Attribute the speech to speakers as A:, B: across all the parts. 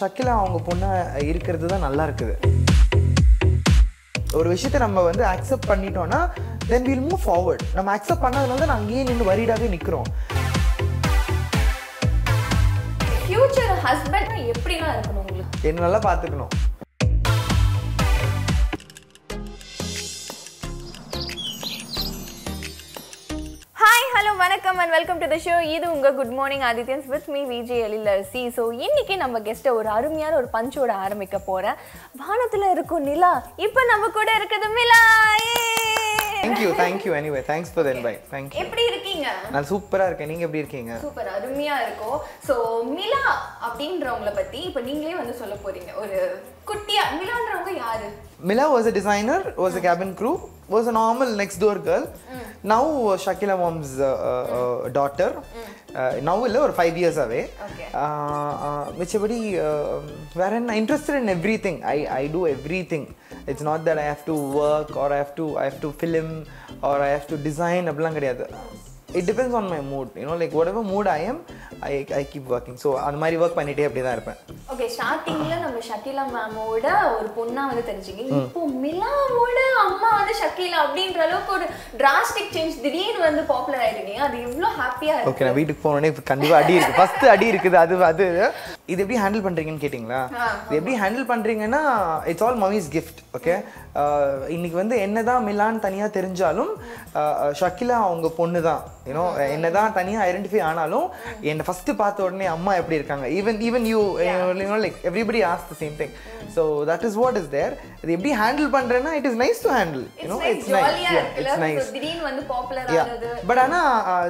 A: ஷக்கிலா அவங்க பொண்ணா இருக்கிறது தான் நல்லா இருக்குது ஒரு விஷயத்தை நம்ம வந்து அக்செப்ட் பண்ணிட்டோம்னா தென் வில் மூவ் ஃபார்வர்ட் நம்ம அக்செப்ட் பண்ணதுனால தான் நான் அங்கேயே நின்று வரிடாவே நிற்கிறோம்
B: ஃபியூச்சர் ஹஸ்பண்ட் எப்படிலாம் இருக்கணும் உங்களுக்கு
A: என்ன நல்லா பார்த்துக்கணும்
B: ஹாய் ஹலோ வணக்கம் and welcome to the show இது உங்க good morning Adithyans with me VJ Ezhilarasi so இன்னைக்கு நம்ம கெஸ்ட்டை ஒரு அருமையான ஒரு பஞ்சோட ஆரம்பிக்க போறேன் வானத்துல இருக்கும் நிலா இப்போ நம்ம கூட இருக்குது Mila
A: thank you thank you anyway thanks for then bye thank you
B: எப்படி இருக்கீங்க
A: நான் சூப்பராக இருக்கேன் நீங்கள் எப்படி இருக்கீங்க
B: சூப்பர் அருமையா இருக்கும் ஸோ மிலா அப்படின்றவங்கள பத்தி இப்போ நீங்களே வந்து சொல்ல போறீங்க ஒரு குட்டியா மிலான்றவங்க யாரு
A: Mila was a designer, was a cabin crew, was a normal next door girl. Now uh, Shakila mom's uh, uh, uh, daughter. Uh, now இல்லை ஒரு ஃபைவ் இயர்ஸ் அவே
B: Okay.
A: மிச்சபடி வேற என்ன interested in everything I I do everything it's not that I have to work or I have to I have to film or I have to design அப்படிலாம் கிடையாது it depends on my mood you know like whatever mood I am I I keep working so அந்த மாதிரி work பண்ணிகிட்டே அப்படி தான் இருப்பேன்
B: okay ஸ்டார்டிங்ல நம்ம ஷக்கீலா மேமோட ஒரு பொண்ணா வந்து தெரிஞ்சுங்க இப்போ மிலாவோட அம்மா வந்து ஷக்கீலா அப்படின்ற அளவுக்கு ஒரு டிராஸ்டிக் சேஞ்ச் திடீர்னு வந்து பாப்புலர் ஆயிட்டீங்க அது எவ்வளவு ஹாப்பியா இருக்கு
A: ஓகே நான் வீட்டுக்கு போனோடனே இப்போ கண்டிப்பாக அடி இருக்குது ஃபஸ்ட்டு அடி இருக்குது அது அது இது எப்படி ஹேண்டில் பண்ணுறீங்கன்னு கேட்டிங்களா இது எப்படி ஹேண்டில் பண்ணுறீங்கன்னா it's all mummy's gift okay இன்னைக்கு வந்து என்னதான் மிலான்னு தனியாக தெரிஞ்சாலும் ஆஹ் ஷக்கிலா அவங்க பொண்ணு தான் யூனோ என்னதான் தனியாக ஐடென்டிஃபை ஆனாலும் என்னை ஃபஸ்ட்டு பார்த்த உடனே அம்மா எப்படி இருக்காங்க even even you you know like everybody as the same thing so that is what is there இது எப்படி ஹேண்டில் பண்ணுறேன்னா it is nice to handle you know it's nice
B: ஜாலியா
A: இட்ஸ்
B: இருக்குல்ல
A: நைஸ்
B: So, திடீர்னு வந்து பாப்புலர்
A: Yeah.
B: ஆனது
A: பட் ஆனால்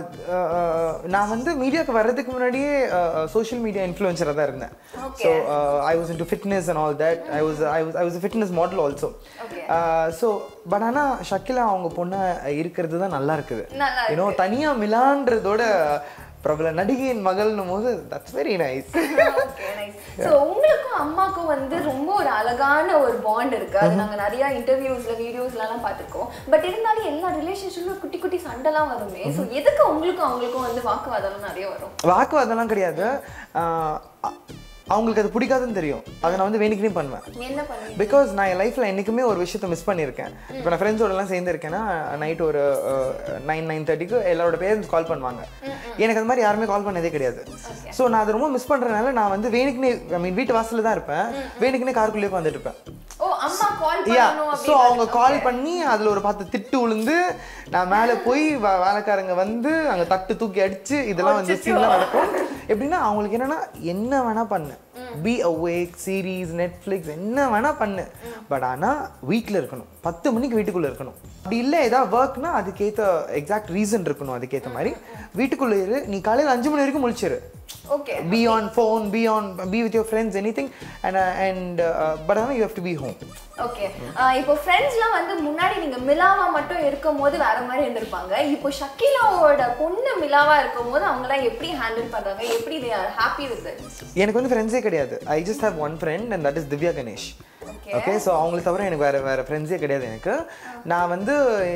A: நான் வந்து மீடியாவுக்கு வர்றதுக்கு முன்னாடியே சோஷியல் மீடியா இன்ஃப்ளூயன்சராக தான் இருந்தேன்
B: Okay.
A: So I was into fitness and all that I was I was I was fitness model also
B: Okay.
A: So but ஆனால் ஷக்கிலா அவங்க பொண்ணா இருக்கிறது தான் நல்லா இருக்குது
B: நல்லா
A: யூனோ தனியாக மிலான்றதோட பிரபல நடிகையின் மகள்னும் போது that's very nice
B: okay nice so உங்களுக்கும் அம்மாக்கும் வந்து ரொம்ப ஒரு அழகான ஒரு பாண்ட் இருக்கு அது நாங்க நிறைய இன்டர்வியூஸ்ல வீடியோஸ்லாம் பார்த்திருக்கோம் பட் இருந்தாலும் எல்லா ரிலேஷன்ஷிப்ல குட்டி குட்டி சண்டைலாம் வருமே ஸோ எதுக்கு உங்களுக்கும் அவங்களுக்கும் வந்து வாக்குவாதம் நிறைய வரும்
A: வாக்குவாதம்லாம் கிடையாது ஆஹ் அ- அவங்களுக்கு அது பிடிக்காதுன்னு தெரியும் அதை நான் வந்து வேணிக்கினே பண்ணுவேன்
B: என்ன பண்ணி
A: பிகாஸ் நான் என் லைஃப்பில் என்றைக்குமே ஒரு விஷயத்த மிஸ் பண்ணியிருக்கேன் இப்போ நான் ஃப்ரெண்ட்ஸோடலாம் சேர்ந்துருக்கேன்னா நைட் ஒரு நைன் நைன் தேர்ட்டிக்கு எல்லாரோட பேரண்ட்ஸ் கால் பண்ணுவாங்க எனக்கு அது மாதிரி யாருமே கால் பண்ணதே கிடையாது ஸோ நான் அதை ரொம்ப மிஸ் பண்ணுறதுனால நான் வந்து வேணுக்குனே ஐ மீன் வீட்டு வாசலில் தான் இருப்பேன் வேணுக்குனே காருக்குள்ளேயே வந்துட்டு இருப்பேன்
B: ஓ அம்மா கால்
A: யா
B: பண்ணணும்
A: ஸோ அவங்க கால் பண்ணி அதில் ஒரு பத்து திட்டு விழுந்து நான் மேலே போய் வே- வேலைக்காரங்க வந்து அங்கே தட்டு தூக்கி அடிச்சு இதெல்லாம் வந்து சீன்லாம் நடக்கும் எப்படின்னா அவங்களுக்கு என்னன்னா என்ன வேணா பண்ணு பி அவேக் சீரீஸ் நெட்ஃப்ளிக்ஸ் என்ன வேணா பண்ணு பட் ஆனால் வீட்டில் இருக்கணும் பத்து மணிக்கு வீட்டுக்குள்ளே இருக்கணும் அப்படி இல்லை ஏதாவது ஒர்க்னா அதுக்கேற்ற எக்ஸாக்ட் ரீசன் இருக்கணும் அதுக்கேற்ற மாதிரி வீட்டுக்குள்ளே இரு நீ காலையில் அஞ்சு மணி வரைக்கும் முழிச்சிரு
B: okay
A: be on phone be on be with your friends anything and uh, and uh, but uh, you have to be home
B: okay இப்போ ஃப்ரெண்ட்ஸ்லாம் வந்து முன்னாடி நீங்க மிலாவா மட்டும் இருக்கும் போது வேற மாதிரி இருந்திருப்பாங்க இப்போ ஷக்கீலாவோட பொண்ணு மிலாவா இருக்கும் போது அவங்களாம் எப்படி ஹேண்டில் பண்றாங்க எப்படி தே ஆர் ஹாப்பி வித்
A: எனக்கு வந்து ஃப்ரெண்ட்ஸே கிடையாது I just have one friend and that is Divya Ganesh
B: okay
A: okay so அவங்களை தவிர எனக்கு வேறு வேறு ஃப்ரெண்ட்ஸே கிடையாது எனக்கு நான் வந்து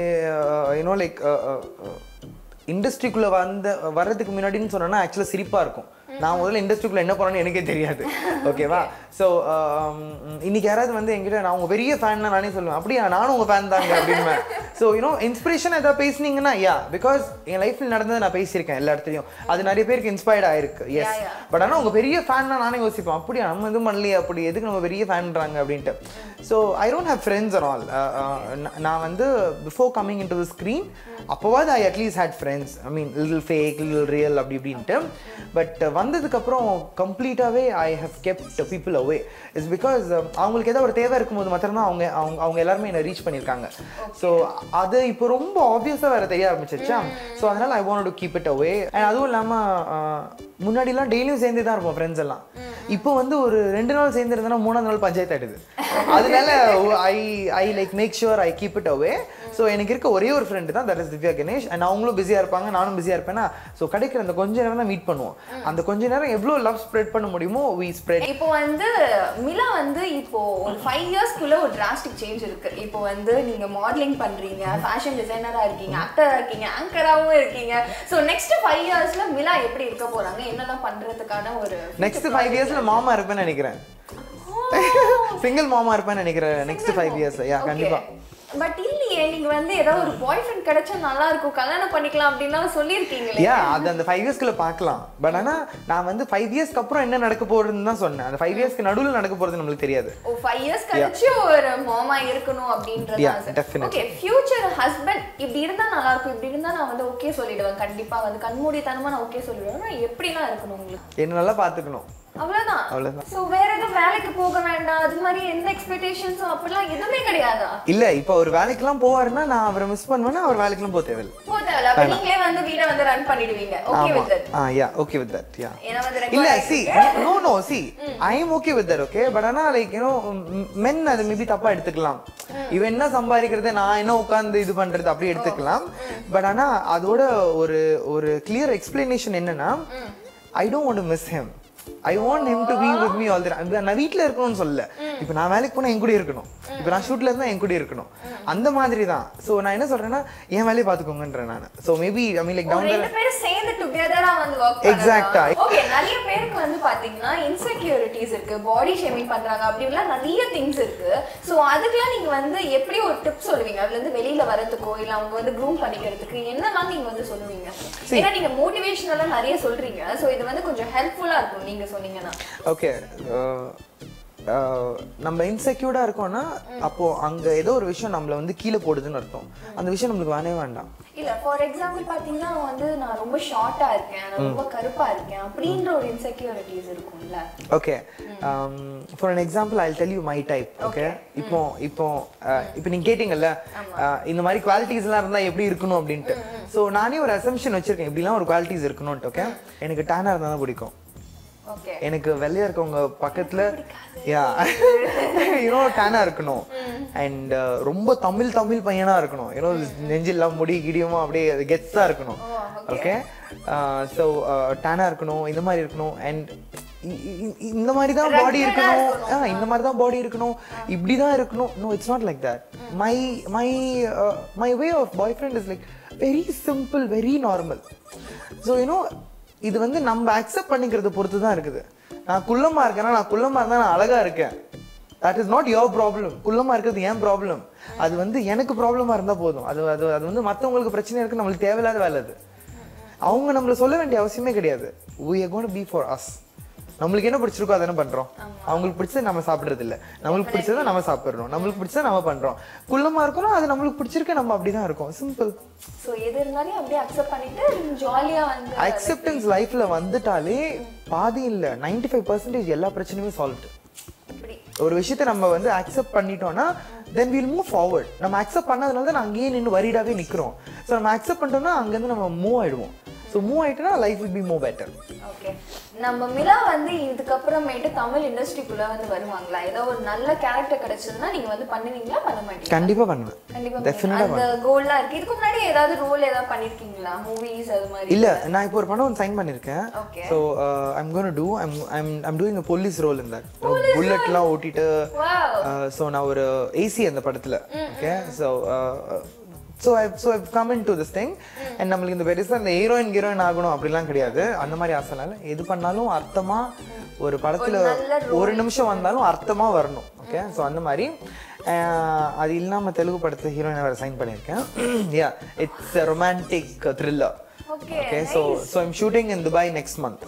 A: யூனோ லைக் இண்டஸ்ட்ரிக்குள்ளே வந்த வர்றதுக்கு முன்னாடின்னு சொன்னேன்னா ஆக்சுவலாக சிரிப்பாக இருக்கும் நான் முதல்ல இண்டஸ்ட்ரிக்குள்ளே என்ன பண்ணேன்னு எனக்கே தெரியாது ஓகேவா ஸோ இன்னைக்கு யாராவது வந்து என்கிட்ட நான் உங்கள் பெரிய ஃபேன் நானே சொல்லுவேன் அப்படியா நானும் உங்கள் ஃபேன் தாங்க அப்படின்னு ஸோ யூனோ இன்ஸ்பிரேஷன் ஏதாவது பேசுனீங்கன்னா யா பிகாஸ் என் லைஃப்பில் நடந்ததை நான் பேசியிருக்கேன் எல்லா இடத்துலையும் அது நிறைய பேருக்கு இன்ஸ்பயர்ட் ஆயிருக்கு எஸ்
B: Yeah, yeah.
A: பட் ஆனால் உங்க பெரிய ஃபேன்னா நானே யோசிப்பேன் அப்படியா நம்ம எதுவும் பண்ணலையே அப்படி எதுக்கு நம்ம பெரிய ஃபேன்றாங்க அப்படின்ட்டு so I don't have friends or all நான் வந்து before coming into the screen அப்போவாது I at least had friends I mean little fake little real அப்படி இப்படின்ட்டு பட் வந்ததுக்கப்புறம் கம்ப்ளீட்டாகவே I have kept people away it's because அவங்களுக்கு ஏதோ ஒரு தேவை இருக்கும்போது மாத்திரம்தான் அவங்க அவங்க அவங்க எல்லாருமே என்னை ரீச் பண்ணியிருக்காங்க ஸோ அது இப்போ ரொம்ப ஆப்வியஸாக வேறு தெரிய ஆரம்பிச்சிருச்சா ஸோ அதனால் I want to keep it away and அதுவும் இல்லாமல் முன்னாடிலாம் டெய்லியும் சேர்ந்து தான் இருப்போம் ஃப்ரெண்ட்ஸ் எல்லாம் இப்போ வந்து ஒரு ரெண்டு நாள் சேர்ந்து இருந்தேன்னா மூணாவது நாள் பஞ்சாயத்து ஆயிடுது அதனால I I like make sure I keep it away so எனக்கு இருக்க ஒரே ஒரு ஃப்ரெண்டு தான் that is Divya Ganesh and அவங்களும் பிஸியாக இருப்பாங்க நானும் பிஸியாக இருப்பேனா ஸோ கிடைக்கிற அந்த கொஞ்ச நேரம் தான் மீட் பண்ணுவோம் அந்த கொஞ்ச நேரம் எவ்வளோ லவ் ஸ்ப்ரெட் பண்ண முடியுமோ வி ஸ்ப்ரெட்
B: இப்போ வந்து மிலா வந்து இப்போ ஒரு ஃபைவ் இயர்ஸ்க்குள்ள ஒரு டிராஸ்டிக் சேஞ்ச் இருக்கு இப்போ வந்து நீங்க மாடலிங் பண்றீங்க ஃபேஷன் டிசைனரா இருக்கீங்க ஆக்டரா இருக்கீங்க ஆங்கராவும் இருக்கீங்க ஸோ நெக்ஸ்ட் ஃபைவ் இயர்ஸ்ல மிலா எப்படி இருக்க போறாங்க என்னெல்லாம் பண்றதுக்கான ஒரு
A: நெக்ஸ்ட் ஃபைவ் இயர்ஸ்ல மாமா இருப்பேன்னு நினைக்கிறேன் சிங்கிள் மாமா இருப்பேன்னு நினைக்கிறேன் நெக்ஸ்ட் ஃபைவ் இயர்ஸ் யா கண்டிப்பா
B: பட் இல்லையே நீங்க வந்து ஏதாவது ஒரு பாய் ஃப்ரெண்ட் கிடைச்சா நல்லா இருக்கும் கல்யாணம் பண்ணிக்கலாம் அப்படின்லாம் சொல்லியிருக்கீங்களே
A: யா அது அந்த ஃபைவ் இயர்ஸ்க்குள்ள பார்க்கலாம் பட் ஆனா நான் வந்து ஃபைவ் இயர்ஸ்க்கு அப்புறம் என்ன நடக்க போறதுன்னு தான் சொன்னேன் அந்த ஃபைவ் இயர்ஸ்க்கு நடுவில் நடக்க போறது நம்மளுக்கு தெரியாது
B: ஓ ஃபைவ் இயர்ஸ் கழிச்சு ஒரு மாமா இருக்கணும் அப்படின்றது
A: Yeah, definitely.
B: Okay future husband இப்படி இருந்தா நல்லா இருக்கும் இப்படி இருந்தா நான் வந்து ஓகே சொல்லிடுவேன் கண்டிப்பா வந்து கண்மூடித்தனமா நான் ஓகே சொல்லிடுவேன் ஆனா எப்படிலாம் இருக்கணும் உங்களுக்கு
A: என்ன நல்லா பார்த்துக்கணும்
B: அவ்வளவுதான்
A: அவ்வளவுதான்.
B: சோ வேற எதுவும் வேலைக்கு போக வேண்டாம் அது மாதிரி எந்த எக்ஸ்பெக்டேஷன்ஸும் அப்படிலாம் எதுவுமே கிடையாதா
A: இல்ல இப்போ அவர் வேலைக்கெல்லாம் போவாருன்னா நான் அவரை மிஸ் பண்ணுவேன்னா அவர் வேலைக்கெல்லாம் போக தேவையில்லை
B: போ தேவையில்ல அப்ப நீங்களே வந்து வீட வந்து ரன் பண்ணிடுவீங்க ஓகே
A: ஆமா
B: with that
A: ah yeah okay with that yeah
B: ஏன்னா வந்து
A: இல்ல
B: record
A: சி
B: ஆயிருக்கு.
A: No no see I am okay with that okay but ஆனா லைக் யூனோ மென் அது மேபி தப்பா எடுத்துக்கலாம் இவன் என்ன சம்பாதிக்கிறது நான் என்ன உட்கார்ந்து இது பண்றது அப்படி எடுத்துக்கலாம் பட் ஆனா அதோட ஒரு ஒரு கிளியர் எக்ஸ்பிளனேஷன் என்னன்னா I don't want to miss him I want him to be with me all the நான் வீட்ல இருக்கணும்னு சொல்லல இப்போ நான் வேலைக்கு போனா என் கூட இருக்கணும் இப்போ நான் ஷூட்ல இருந்தா என் கூட இருக்கணும் அந்த மாதிரி தான் ஸோ நான் என்ன சொல்றேன்னா என் வேலையை பார்த்துக்கோங்கன்றேன் நான் so maybe I mean like
B: ஒரு
A: டவுன்
B: ரெண்டு பேரும் சேர்ந்து டுகெதரா வந்து ஒர்க்
A: Exact-ஆ.
B: ஓகே நிறைய பேருக்கு வந்து பாத்தீங்கன்னா இன்செக்யூரிட்டிஸ் இருக்கு பாடி ஷேமிங் பண்றாங்க அப்படிலாம் நிறைய திங்ஸ் இருக்கு சோ அதுக்கெல்லாம் நீங்க வந்து எப்படி ஒரு டிப் சொல்லுவீங்க அதுல இருந்து வெளியில வரதுக்கோ இல்ல அவங்க வந்து க்ரூம் பண்ணிக்கிறதுக்கு என்னெல்லாம் நீங்க வந்து சொல்லுவீங்க ஏன்னா நீங்க மோட்டிவேஷனலா நிறைய சொல்றீங்க சோ இது வந்து கொஞ்சம் ஹெல்ப்ஃபுல்லா இருக்கும் நீங்க சொன்னீங்கன்னா
A: ஓகே நம்ம இன்செக்யூர்டா இருக்கோம்னா அப்போ அங்க ஏதோ ஒரு விஷயம் நம்மள வந்து கீழே போடுதுன்னு அர்த்தம் அந்த விஷயம் நம்மளுக்கு வேணவே வேண்டாம்
B: இல்ல ஃபார் எக்ஸாம்பிள் பாத்தீங்கன்னா வந்து நான் ரொம்ப ஷார்ட்டா இருக்கேன் நான் ரொம்ப கருப்பா இருக்கேன் அப்படின்ற ஒரு இன்செக்யூரிட்டிஸ் இருக்கும்ல
A: okay for an example I tell you my type okay இப்போ இப்போ அஹ், இப்போ நீங்க கேட்டீங்கல்ல அஹ், இந்த மாதிரி குவாலிட்டிஸ் எல்லாம் இருந்தா எப்படி இருக்கணும் அப்படின்ட்டு ஸோ நானே ஒரு அசம்ஷன் வச்சிருக்கேன் இப்படிலாம் ஒரு குவாலிட்டிஸ் இருக்கணும்ட்டு ஓகே எனக்கு டேனா இருந்தா தான் பிடிக்கும்
B: ஓகே
A: எனக்கு வெள்ளையா இருக்கவங்க பக்கத்துல யா யூனோ டேனா இருக்கணும் அண்ட் ரொம்ப தமிழ் தமிழ் பையனா இருக்கணும் யூனோ நெஞ்சில்லாம் முடி கிடியுமா அப்படியே கெட்ஸா இருக்கணும் ஓகே ஸோ டேனா இருக்கணும் இந்த மாதிரி இருக்கணும் அண்ட் இந்த மாதிரி தான் பாடி இருக்கணும் ஆ இந்த மாதிரி தான் பாடி இருக்கணும் இப்படி தான் இருக்கணும் no it's not like that my my my way of boyfriend is like very simple very normal so you know இது வந்து நம்ம அக்செப்ட் பண்ணிக்கிறத பொறுத்து தான் இருக்குது நான் குள்ளமா இருக்கேன்னா நான் குள்ளமா இருந்தா நான் அழகா இருக்கேன் that is not your problem குள்ளமா இருக்கிறது ஏன் ப்ராப்ளம் அது வந்து எனக்கு ப்ராப்ளமா இருந்தா போதும் அது அது அது வந்து மத்தவங்களுக்கு பிரச்சனை இருக்கு நம்மளுக்கு தேவையில்லாத வேலை அது அவங்க நம்மள சொல்ல வேண்டிய அவசியமே கிடையாது we are going to be for us நம்மளுக்கு என்ன பிடிச்சிருக்கோ அதை என்ன பண்றோம் அவங்களுக்கு பிடிச்சதை நம்ம சாப்பிடுறது இல்ல நம்மளுக்கு பிடிச்சதை நம்ம சாப்பிடுறோம் நம்மளுக்கு பிடிச்சதை நம்ம பண்றோம் குள்ளமா இருக்கிறோம் அது நம்மளுக்கு பிடிச்சிருக்க நம்ம அப்படிதான் இருக்கோம் சிம்பிள்
B: சோ எது இருந்தாலும் அப்படியே அக்செப்ட் பண்ணிட்டு ஜாலியா வந்து
A: அக்செப்டன்ஸ் லைஃப்ல வந்துட்டாலே பாதி இல்ல 95% ஃபைவ் பர்சன்டேஜ் எல்லா பிரச்சனையுமே சால்வ்டு
B: இப்படி
A: ஒரு விஷயத்தை நம்ம வந்து அக்செப்ட் பண்ணிட்டோம்னா தென் வில் மூவ் ஃபார்வர்ட் நம்ம அக்செப்ட் பண்ணதுனால தான் நான் அங்கேயே நின்று வரிடாவே நிக்கிறோம் ஸோ நம்ம அக்செப்ட் பண்ணிட்டோம்னா அங்கேருந்து நம்ம மூவ் ஆயிடுவோம் ஸோ மூவ் ஆயிட்டோம்னா life will be move better
B: okay நம்ம மிலா வந்து இதுக்கப்புறமேட்டு தமிழ் இண்டஸ்ட்ரிக்குள்ள வந்து வருவாங்களா ஏதோ ஒரு நல்ல கேரக்டர் கிடைச்சதுன்னா நீங்க வந்து பண்ணுவீங்களா பண்ண மாட்டீங்களா
A: கண்டிப்பா பண்ணுவேன்
B: கண்டிப்பா
A: Definitely
B: பண்ணுவீங்க. அந்த கோல்லாம் இருக்கு இதுக்கு முன்னாடி ஏதாவது ரோல் ஏதாவது பண்ணிருக்கீங்களா மூவிஸ் அது மாதிரி
A: இல்ல நான் இப்போ ஒரு படம் ஒன்று சைன் பண்ணிருக்கேன்
B: Okay.
A: So I'm gonna do I'm I'm I'm doing a police role இந்த புல்லட்லாம் ஓட்டிட்டு
B: வாவ்
A: ஸோ நான் ஒரு ஏசி அந்த படத்துல okay so so I so I come into this thing and நம்மளுக்கு இந்த பெருசாக இந்த ஹீரோயின் ஹீரோயின் ஆகணும் அப்படிலாம் கிடையாது அந்த மாதிரி ஆசைனால எது பண்ணாலும் அர்த்தமா ஒரு படத்துல
B: நல்ல
A: ஒரு நிமிஷம் வந்தாலும் அர்த்தமா வரணும் ஓகே ஸோ அந்த மாதிரி அஹ், அது இல்லாம தெலுங்கு படத்துல ஹீரோயினை வேற சைன் பண்ணியிருக்கேன் yeah it's romantic thriller
B: okay
A: okay so so I'm shooting in Dubai next month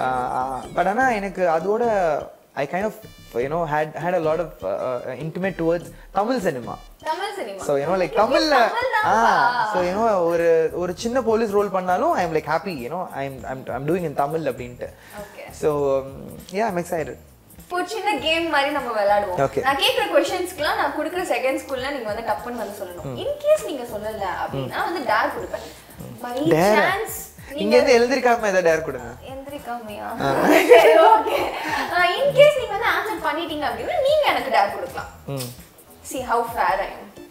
A: but ஆனால் எனக்கு அதோட I kind of you know had had a lot of intimate towards Tamil cinema
B: Tamil cinema
A: so you know like தமிழ்ல ah so you know ஒரு ஒரு சின்ன police role பண்ணாலும் I am like happy you know I am I'm doing in Tamil அப்படின்ட்டு
B: okay
A: so yeah I'm excited
B: இப்போ ஒரு சின்ன game மாதிரி நம்ம விளையாடுவோம்
A: Okay.
B: நான் கேக்குற கொஸ்டின்ஸ்க்குலாம் நான் கொடுக்குற செகண்ட்ஸ்க்குள்ள நீங்க வந்து டப்புன்னு வந்து சொல்லணும் இன் கேஸ் நீங்க சொல்லல அப்படின்னா வந்து டேர் கொடுப்பேன் பை
A: Dare?
B: சான்ஸ்
A: இங்க இருந்து எழுந்திருக்காம ஏதாவது டேர் கொடுங்க
B: எந்திரிக்காமையா சரி ஓகே இன் கேஸ் நீங்க வந்து ஆன்சர் பண்ணிட்டீங்க அப்படின்னா நீங்க எனக்கு டேர் கொடுக்கலாம்
A: hmm
B: see how fair I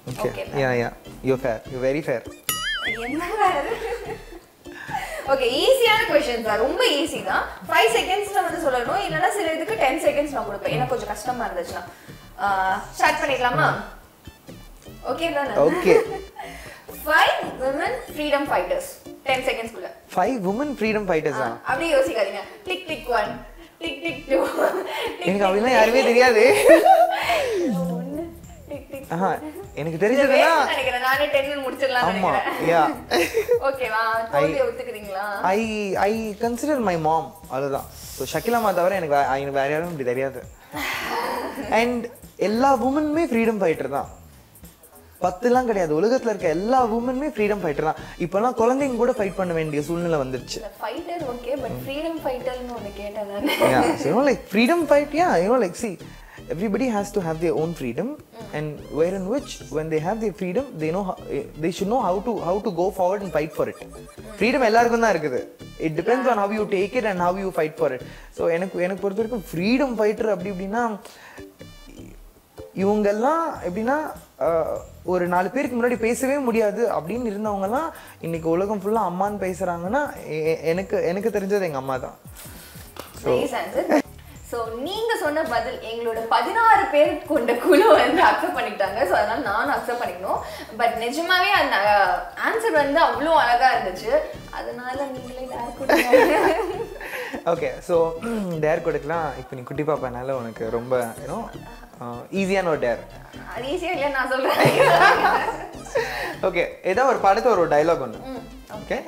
A: okay
B: okay
A: yeah yeah you fair you very fair
B: என்ன ஓகே ஈஸியான கொஸ்டின் தான் ரொம்ப ஈஸி தான் ஃபைவ் செகண்ட்ஸ்ல வந்து சொல்லணும் இல்லைன்னா சில இதுக்கு டென் செகண்ட்ஸ் நான் கொடுப்பேன் எனக்கு கொஞ்சம் கஷ்டமா இருந்துச்சுன்னா ஸ்டார்ட் பண்ணிக்கலாமா ஓகே தானே
A: Okay.
B: Five women freedom fighters ten செகண்ட்ஸ்க்குள்ள
A: ஃபைவ் உமன் ஃப்ரீடம் ஃபைட்டர்ஸா
B: அப்படியே யோசிக்காதீங்க tick tick one tick tick two
A: எனக்கு அப்படிலாம் யாருமே தெரியாது
B: ஒன்று டிக் டிக்
A: ஆஹா எனக்கு
B: இது
A: தெரிஞ்சதுன்னா
B: waste நினைக்கிறேன் நானே டென் முடிச்சிடலாம்
A: ஆமா
B: நினைக்கிறேன்
A: யா
B: ஓகேவா தோல்வியை ஒத்துக்கிறீங்களா
A: ஐ ஐ கன்சிடர் மை மாம் அதுதான் ஸோ ஷக்கிலாமா தவிர எனக்கு வே- எனக்கு வேற யாரும் இப்படி தெரியாது அண்ட் எல்லா உமனுமே ஃப்ரீடம் ஃபைட்டர் தான் பத்துலாம் கிடையாது உலகத்துல இருக்க எல்லா உமனுமே ஃப்ரீடம் ஃபைட்டர் தான் இப்போலாம் குழந்தைங்க கூட ஃபைட் பண்ண வேண்டிய சூழ்நிலை வந்துருச்சு
B: ஃபைட்டர் ஓகே பட் ஃப்ரீடம் ஃபைட்டர்னு ஒன்று கேட்டேன் நான்
A: yeah so you know like freedom fight yeah you know like see everybody has to have their own freedom and where in which when they have their freedom they know how, eh, they should know how to how to go forward and fight for it freedom எல்லாருக்கும் தான் இருக்குது it depends on how you take it and how you fight for it so எனக்கு எனக்கு பொறுத்த வரைக்கும் freedom fighter அப்படி இப்படின்னா இவங்கெல்லாம் எப்படின்னா ஆஹ், ஒரு நாலு பேருக்கு முன்னாடி பேசவே முடியாது அப்படின்னு இருந்தவங்கலாம் இன்னைக்கு உலகம் ஃபுல்லா அம்மான்னு பேசுறாங்கன்னா எ- எனக்கு எனக்கு தெரிஞ்சது எங்க அம்மா தான்
B: நைஸ் ஆன்சர் ஸோ நீங்க சொன்ன பதில் எங்களோட பதினாறு பேர் கொண்ட குழு வந்து அக்செப்ட் பண்ணிட்டாங்க ஸோ அதனால நானும் அக்செப்ட் பண்ணிக்கணும் பட் நிஜமாவே அந்த ஆன்சர் வந்து அவ்வளோ அழகா இருந்துச்சு அதனால நீங்களே டேர் கொடுங்க
A: ஓகே ஸோ டேர் கொடுக்கலாம் இப்போ நீ குட்டி பாப்பானால உனக்கு ரொம்ப யூனோ ஈஸியான ஒரு டேர்
B: அது ஈஸியா இல்லையா நான் சொல்றேன்
A: ஓகே ஏதாவது ஒரு படத்தை ஒரு டைலாக் ஒன்று okay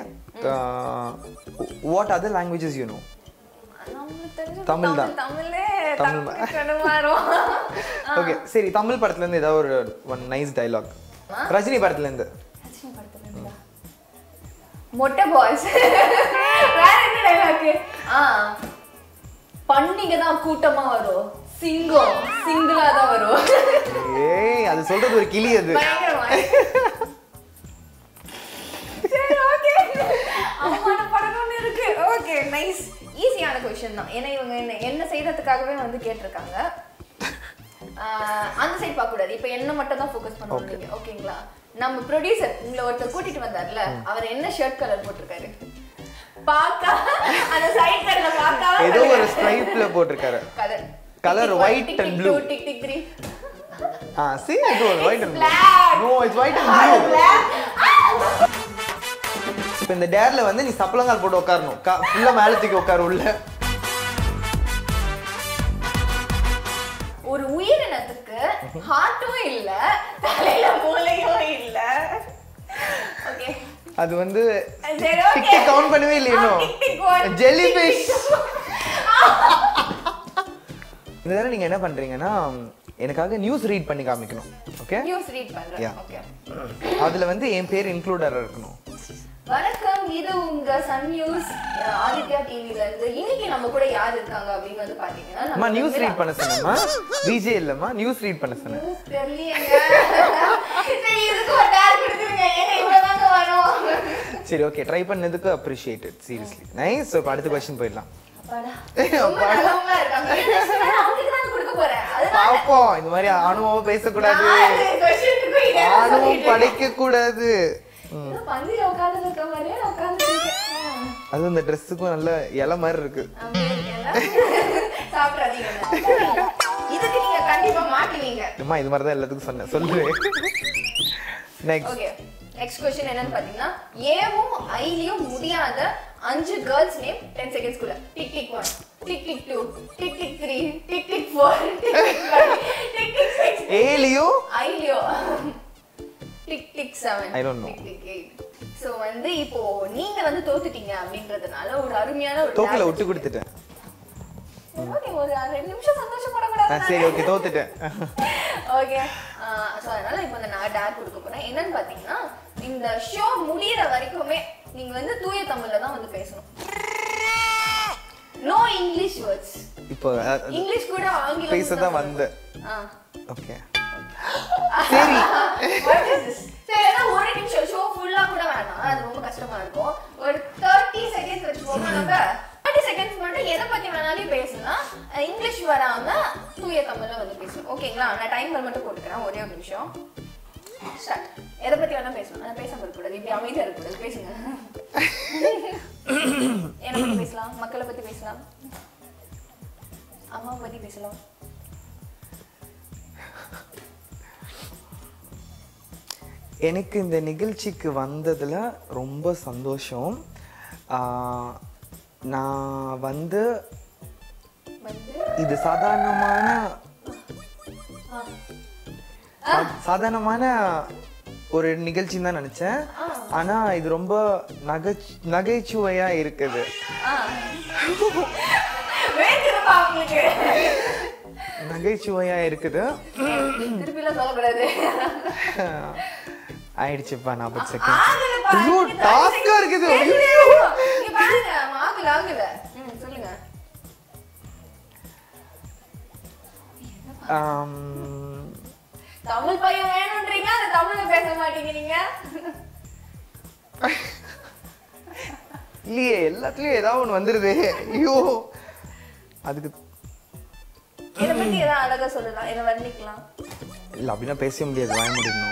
A: what other languages you know
B: நம்மளுக்கு தெரிஞ்சது
A: தமிழ் தான்.
B: தமிழே
A: தமிழ்
B: தமிழ் கடுமாறும்
A: ஓகே சரி தமிழ் படத்துல இருந்து ஏதாவது ஒரு ஒன் நைஸ் டைலாக் ரஜினி படத்துல இருந்து
B: ரஜினி படத்துல இருந்தா? மொட்டை பாய்ஸ் வேற என்ன டைலாக் ஆ பண்டிகை தான் கூட்டமா வரும் சிங்கம் சிங்கிளா தான் வரும்
A: ஏய் அது சொல்றது ஒரு கிளி அது
B: பயங்கரமா சரி ஓகே அம்மான படம்னு இருக்கு ஓகே நைஸ் ஈஸியான கொஸ்டின் தான் ஏன்னா இவங்க என்ன என்ன செய்யறதுக்காகவே வந்து கேட்டிருக்காங்க ஆஹ் அந்த சைட் பார்க்க கூடாது இப்போ என்ன மட்டும் தான் ஃபோக்கஸ் பண்ணுவோம் நீங்க ஓகேங்களா நம்ம ப்ரொடியூசர் உங்களை ஒருத்தர் கூட்டிட்டு வந்தார்ல அவர் என்ன ஷர்ட் கலர் போட்டிருக்காரு பாக்கா அந்த சைட் கலர்ல பாக்கா
A: ஏதோ ஒரு ஸ்ட்ரைப்ல போட்டிருக்காரு
B: colour
A: Colour white and blue.
B: Tick tick three
A: ah see it was white and blue
B: black.
A: no it's white and blue இப்போ இந்த டேர்ல வந்து நீ சப்பளங்கால் போட்டு உட்காரணும் ஃபுல்லா மேல தூக்கி உட்காரு உள்ள
B: ஒரு உயிரினத்துக்கு ஹார்ட்டும் இல்ல தலையில மூளையும் இல்ல ஓகே
A: அது வந்து
B: சரி
A: டிக்
B: ஓகே
A: கவுண்ட் பண்ணவே இல்லை இன்னும் ஜெல்லி ஃபிஷ் இந்த தடவை நீங்க என்ன பண்றீங்கன்னா எனக்காக நியூஸ் ரீட் பண்ணி காமிக்கணும் ஓகே
B: நியூஸ் ரீட் பண்றேன்
A: Yeah.
B: ஓகே
A: அதுல வந்து என் பேர் இன்க்ளூடரா இருக்கணும்
B: வணக்கம் இது உங்க சன் நியூஸ் ஆதித்யா டிவில இருந்து இன்னைக்கு நம்ம கூட யார் இருக்காங்க அப்படின்னு வந்து பாத்தீங்கன்னா
A: அம்மா
B: நம்ம
A: நியூஸ் ரீட் பண்ண சொன்னேம்மா விஜே இல்லம்மா நியூஸ் ரீட் பண்ண சொன்னேன்
B: நியூஸ் தெரியலையேங்க சரி இதுக்கு ஒரு டேர் கொடுத்துருங்க ஏங்க இவ்வளவுதாங்க வரும்
A: சரி ஓகே ட்ரை பண்ணதுக்கு அப்ரிஷியேட்டட் சீரியஸ்லி நைஸ் இப்போ அடுத்த கொஸ்டின் போயிடலாம்
B: அப்பாடா. ரொம்ப நல்லவங்களா இருக்காங்க. நான் அவங்களுக்கு தான் கொடுக்க போறேன். அதனால
A: பாப்போம் இந்த மாதிரி ஆணுவமா பேசக்கூடாது
B: நாலு questionக்கு இதே தான்
A: ஆணுவம்
B: சொல்லிட்டு இருக்கேன்.
A: படைக்க கூடாது
B: ஏதோ பந்தியில உட்கார்ந்து இருக்க மாதிரியே நான் உட்கார்ந்துட்டு இருக்கேன்.
A: அதுவும் இந்த ட்ரெஸ்ஸுக்கும் நல்ல இலை மாதிரி இருக்கு
B: அப்படியே இருக்கேன்ல. சாப்பிடாதீங்க. இதுக்கு நீங்க கண்டிப்பா மாட்டுவீங்க
A: அம்மா இது மாதிரி தான் எல்லாத்துக்கும் சொன்னேன் சொல்லு நெக்ஸ்ட்
B: ஓகே நெக்ஸ்ட் கொஸ்டின் என்னன்னு பாத்தீங்கன்னா ஏவும் ஐலியும் முடியாத அஞ்சு கேர்ள்ஸ் நேம் டென் செகண்ட்ஸ் குள்ள tick tick one tick tick two tick tick three tick tick four tick tick five tick tick six
A: ஏலியோ
B: ஐலியோ tick tick seven
A: I don't know.
B: Tick tick eight so வந்து இப்போ நீங்க வந்து தோத்துட்டீங்க அப்படின்றதுனால ஒரு அருமையான ஒரு
A: தோக்கல விட்டு கொடுத்துட்டேன்
B: ஓகே ஒரு ரெண்டு நிமிஷம்
A: ஆ,
B: சந்தோஷப்படக்கூடாது
A: சரி ஓகே தோத்துட்டேன்
B: ஓகே ஸோ அதனால இப்போ இந்த நான் டேர் கொடுக்க போறேன் என்னன்னு பார்த்தீங்கன்னா இந்த ஷோ முடியிற வரைக்குமே நீங்க வந்து தூய தமிழ்ல தான் வந்து பேசணும் நோ இங்கிலீஷ் வேர்ட்ஸ்
A: இப்போ அ- அது
B: இங்கிலீஷ் கூட ஆங்கிலம்
A: பேச தான் வந்தேன்
B: ஆ
A: ஓகே சரி
B: What is this? சரி ஏன்னா ஒரு நிமிஷம் ஷோ ஃபுல்லா கூட வேணாம் அது ரொம்ப கஷ்டமா இருக்கும் ஒரு தேர்ட்டி செகண்ட்ஸ் வச்சுக்கோங்க நம்ம தேர்ட்டி செகண்ட்ஸ் மட்டும் எதை பத்தி வேணாலும் பேசலாம் அஹ் இங்கிலீஷ் வராம தூய தமிழ்ல வந்து பேசணும் ஓகேங்களா நான் டைமர் மட்டும் போட்டுக்கிறேன் ஒரே ஒரு நிமிஷம் ஸ்டார்ட் எதை பத்தி வேணா பேசலாம் ஆனா பேசாம இருக்கக்கூடாது இப்படி அமைதியா இருக்கக்கூடாது பேசுங்க என்ன பத்தி பேசலாம் மக்களை பத்தி பேசலாம் அம்மாவை பத்தி பேசலாம்
A: எனக்கு இந்த நிகழ்ச்சிக்கு வந்ததில் ரொம்ப சந்தோஷம் ஆஹ், நான் வந்து
B: வந்து
A: இது சாதாரணமான சா- சாதாரணமான ஒரு நிகழ்ச்சின்னு தான் நினச்சேன் ஆனால் இது ரொம்ப நகை நகைச்சுவையாக இருக்குது
B: வேண்டியதுப்பா உங்களுக்கு
A: நகைச்சுவையாக இருக்குது
B: திருப்பிலாம் சொல்லக்கூடாது
A: ஆயிடுச்சுப்பா நாற்பது செகண்ட்
B: ஆகலப்பா,
A: ஐயோ
B: நீங்க
A: டாஸ்கா இருக்குது
B: தெரியுது.
A: ஐயோ.
B: இங்க பாருங்க ஆகல ஆகல ம் சொல்லுங்க
A: ஆம்,
B: தமிழ் பையன் வேணும்ன்றீங்க அது தமிழ்ல பேச மாட்டீங்க நீங்க
A: இல்லையே எல்லாத்துலயும் ஏதாவது ஒண்ணு வந்துருதே ஐயோ அதுக்கு
B: இதை பத்தி ஏதாவது அழகா சொல்லலாம் இதை வர்ணிக்கலாம்
A: இல்ல அப்படின்னா பேச முடியாது வாய முடியணும்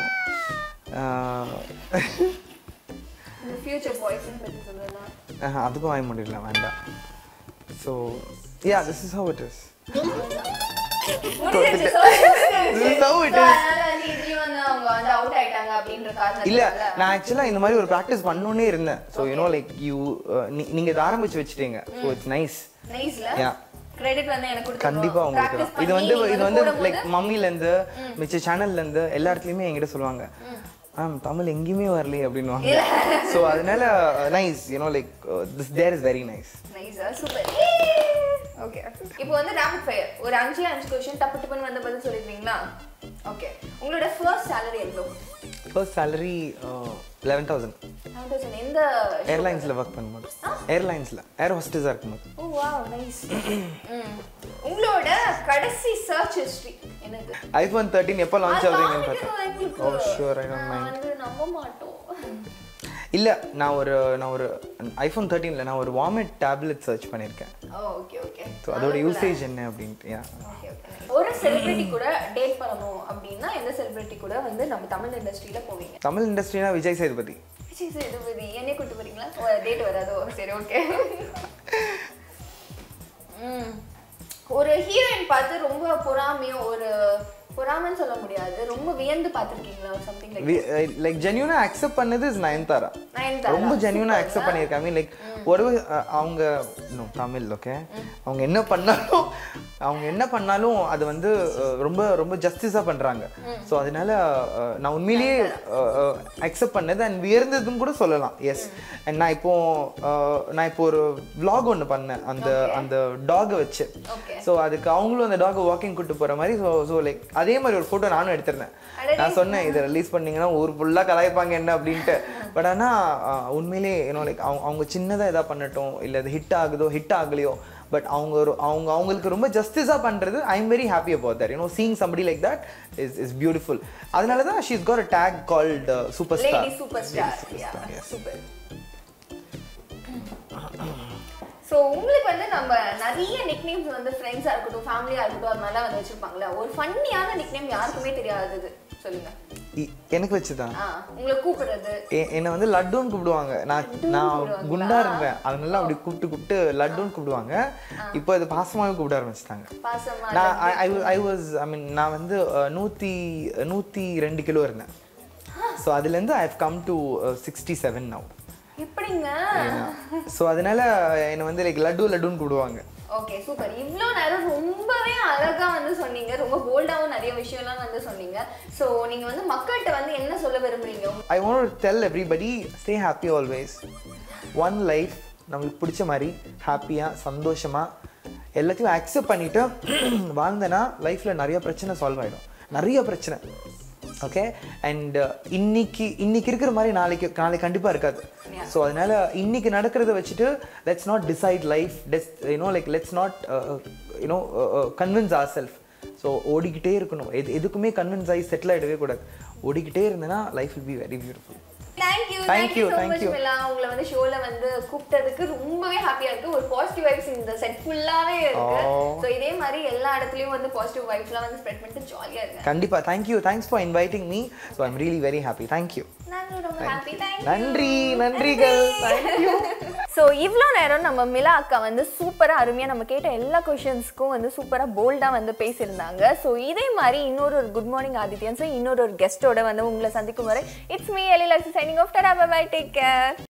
B: இந்த ஃபியூச்சர் பாய்ஸ் பத்தி சொல்லலாம்
A: அதுக்கும் வாய முடியல வேண்டாம் so yeah this is how it is
B: முடிஞ்சிருச்சு,
A: This is how it
B: So,
A: is.
B: அதனால வந்து இதுலயும் வந்து அவங்க வந்து out ஆயிட்டாங்க அப்படின்ற
A: இல்ல
B: காரணத்தினால.
A: நான் ஆக்சுவலா இந்த மாதிரி ஒரு ப்ராக்டிஸ் பண்ணோன்னே இருந்தேன் ஸோ யூனோ லைக் யூ நீங்க இதை ஆரம்பிச்சு வச்சிட்டீங்க ஸோ இட்ஸ் நைஸ்
B: Niceல?
A: Yeah.
B: Credit வந்து எனக்கு கொடுத்துடணும்.
A: கண்டிப்பா உங்களுக்கு
B: Practice
A: தான். இது
B: பண்ணி
A: வந்து
B: நீங்க
A: இது வந்து
B: போடும்போது-
A: லைக் மம்மில இருந்து மிச்ச சேனல்ல இருந்து எல்லா இடத்துலயுமே என்கிட்ட சொல்லுவாங்க மேம் தமிழ் எங்கேயுமே வரலையே அப்படின்னுவாங்க ஸோ அதனால nice you know like this there is very nice
B: Nice ஆ? Super. Okay. இப்போ வந்து rapid fire. ஒரு அஞ்சே அஞ்சு கொஸ்டின் டப்பு டப்புன்னு வந்து பதில் சொல்லிடுவீங்களா ஓகே உங்களோட ஃபர்ஸ்ட் salary எவ்வளோ
A: ஃபர்ஸ்ட் சேலரி லெவன் தௌசண்ட்
B: 1000 எந்த
A: ஏர்லைன்ஸ்ல ஒர்க் பண்ணும்போது ஏர்லைன்ஸ்ல ஏர் ஹோஸ்டஸாக இருக்கும்போது
B: ஓ வாவ் நைஸ் உங்களோட கடைசி சர்ச் ஹிஸ்டரி என்னது
A: ஐஃபோன் தேர்ட்டின் எப்போ லான்ச் ஆகுதுங்கன்னு பார்த்தேன்
B: எங்களுக்கு
A: ஓ ஷூர் ஐ டோன்ட்
B: நான் வந்து நம்ப மாட்டோம்
A: இல்லை நான் ஒரு நான் ஒரு ஐஃபோன் தேர்ட்டீனில் நான் ஒரு வாமிட் டேப்லெட் சர்ச் பண்ணியிருக்கேன்
B: ஓ ஓகே ஓகே
A: ஸோ அதோட யூசேஜ் என்ன அப்படின்ட்டு yeah.
B: ஓகே ஓகே ஒரு செலிபிரிட்டி கூட டேட் பண்ணணும் அப்படின்னா எந்த செலிபிரிட்டி கூட வந்து நம்ம தமிழ் இண்டஸ்ட்ரியில போவீங்க
A: தமிழ் இண்டஸ்ட்ரினா விஜய் சேதுபதி
B: விஜய் சேதுபதி என்னைய கூட்டு போறீங்களா டேட் வராதோ சரி ஓகே ம் ஒரு ஹீரோயின் பார்த்து ரொம்ப பொறாமையோ ஒரு பொறாமைன்னு சொல்ல முடியாது ரொம்ப வியந்து பார்த்துருக்கீங்களா சம்திங் லைக்
A: லைக் ஜென்யூனாக அக்செப்ட் பண்ணது இஸ் நயன்தாரா
B: நயன்தாரா.
A: ரொம்ப ஜென்யூனாக அக்செப்ட் பண்ணியிருக்காங்க மீன் லைக் ஒரு அஹ், அவங்க no, தமிழ் ஓகே அவங்க என்ன பண்ணாலும் அவங்க என்ன பண்ணாலும் அது வந்து அஹ், ரொம்ப ரொம்ப ஜஸ்டிஸாக பண்ணுறாங்க ஸோ அதனால அஹ், நான் உண்மையிலேயே அக்செப்ட் பண்ணது அண்ட் வியர்ந்ததுன்னு கூட சொல்லலாம் எஸ் அண்ட் நான் இப்போ அஹ், நான் இப்போ ஒரு vlog ஒன்று பண்ணேன் அந்த அந்த டாகை வச்சு
B: Okay.
A: ஸோ அதுக்கு அவங்களும் அந்த டாகை வாக்கிங் கூட்டு போகிற மாதிரி ஸோ ஸோ லைக் அதே மாதிரி ஒரு ஃபோட்டோ நானும் எடுத்திருந்தேன்
B: அடடே.
A: நான் சொன்னேன் இதை ரிலீஸ் பண்ணீங்கன்னா ஊர் ஃபுல்லாக கலாய்ப்பாங்க என்ன அப்படின்ட்டு பட் ஆனால் உண்மையிலே ஏன்னோ லைக் அவங்க அவங்க சின்னதாக எதாவது பண்ணட்டும் இல்லை அது ஹிட் ஆகுதோ ஹிட் ஆகலையோ பட் அவங்க ஒரு அவங்க அவங்களுக்கு ரொம்ப ஜஸ்டிஸாக பண்ணுறது I am very happy about that you know seeing somebody like that is is beautiful அதனால தான் she's got a tag called super star
B: lady super star super so உங்களுக்கு வந்து நம்ம நிறைய நிக்நேம்ஸ் வந்து ஃப்ரெண்ட்ஸாக இருக்கட்டும் ஃபேமிலியாக இருக்கட்டும் அது மாதிரிலாம் வந்து வச்சிருப்பாங்களே ஒரு ஃபன்னியான நிக்நேம் யாருக்குமே தெரியாதது சொல்லுங்க
A: எனக்கு வச்சுதான்
B: ஆ உங்களை கூப்பிடுறது
A: எ- என்னை வந்து லட்டுன்னு கூப்பிடுவாங்க நான் நான் குண்டா இருந்தேன் அதனால அப்படி கூப்பிட்டு கூப்பிட்டு லட்டுன்னு கூப்பிடுவாங்க இப்போ அது பாசமாவே கூப்பிட ஆரம்பிச்சிட்டாங்க
B: பாசமா
A: நான் ஐ வாஸ் ஐ மீன் நான் வந்து அஹ், நூற்றி நூற்றி ரெண்டு கிலோ இருந்தேன் ஸோ அதுலேருந்து I have come to sixty seven now
B: எப்படிங்க
A: ஸோ அதனால என்னை வந்து லைக் லட்டு லட்டுன்னு கூப்பிடுவாங்க
B: ஓகே சூப்பர் இவ்வளோ நேரம் ரொம்பவே அழகா வந்து சொன்னீங்க ரொம்ப போல்டாகவும் நிறைய விஷயம்லாம் வந்து சொன்னீங்க ஸோ நீங்க வந்து மக்கள்கிட்ட வந்து என்ன சொல்ல விரும்புறீங்க
A: I want tell everybody stay happy always one life நம்மளுக்கு பிடிச்ச மாதிரி ஹாப்பியாக சந்தோஷமாக எல்லாத்தையும் அக்செப்ட் பண்ணிட்டு வாழ்ந்தேன்னா லைஃப்பில் நிறைய பிரச்சனை சால்வ் ஆகிடும் நிறைய பிரச்சனை ஓகே அண்ட் இன்னைக்கு இன்னைக்கு இருக்கிற மாதிரி நாளைக்கு நாளைக்கு கண்டிப்பாக இருக்காது ஸோ அதனால இன்னைக்கு நடக்கிறத வச்சுட்டு லெட்ஸ் நாட் டிசைட் லைஃப் டெஸ் you know like let's not you know convince our self so ஓடிக்கிட்டே இருக்கணும் எது எதுக்குமே கன்வின்ஸ் ஆகி செட்டில் ஆகிடவே கூடாது ஓடிக்கிட்டே இருந்தேன்னா life will be very beautiful
B: thank you
A: Thank
B: thank you
A: you,
B: so
A: thank
B: much
A: you.
B: Mila உங்களை வந்து ஷோல வந்து கூப்பிட்டதுக்கு ரொம்பவே ஹாப்பியா இருக்கு ஒரு பாசிட்டிவ் வைப்ஸ் இந்த செட் ஃபுல்லாவே இருக்கு
A: Oh.
B: ஸோ இதே மாதிரி எல்லா இடத்துலயும் வந்து பாசிட்டிவ் வைப்ஸ்லாம் வந்து ஸ்ப்ரெட் பண்ணிட்டு ஜாலியா இருங்க
A: கண்டிப்பா thank you thanks for inviting me so I'm really very happy thank you
B: நாங்களும் ரொம்ப ஹாப்பி தேங்க்யூ
A: நன்றி நன்றிகள் தேங்க்யூ
B: ஸோ இவ்வளோ நேரம் நம்ம மிலா அக்கா வந்து சூப்பராக அருமையாக நம்ம கேட்ட எல்லா கொஷின்ஸ்க்கும் வந்து சூப்பராக போல்டாக வந்து பேசியிருந்தாங்க ஸோ இதே மாதிரி இன்னொரு ஒரு குட் மார்னிங் ஆதித்யன்ஸும் இன்னொரு ஒரு கெஸ்ட்டோட வந்து உங்களை சந்திக்கும் வரை இட்ஸ் மீ எலி life signing off tata bye take care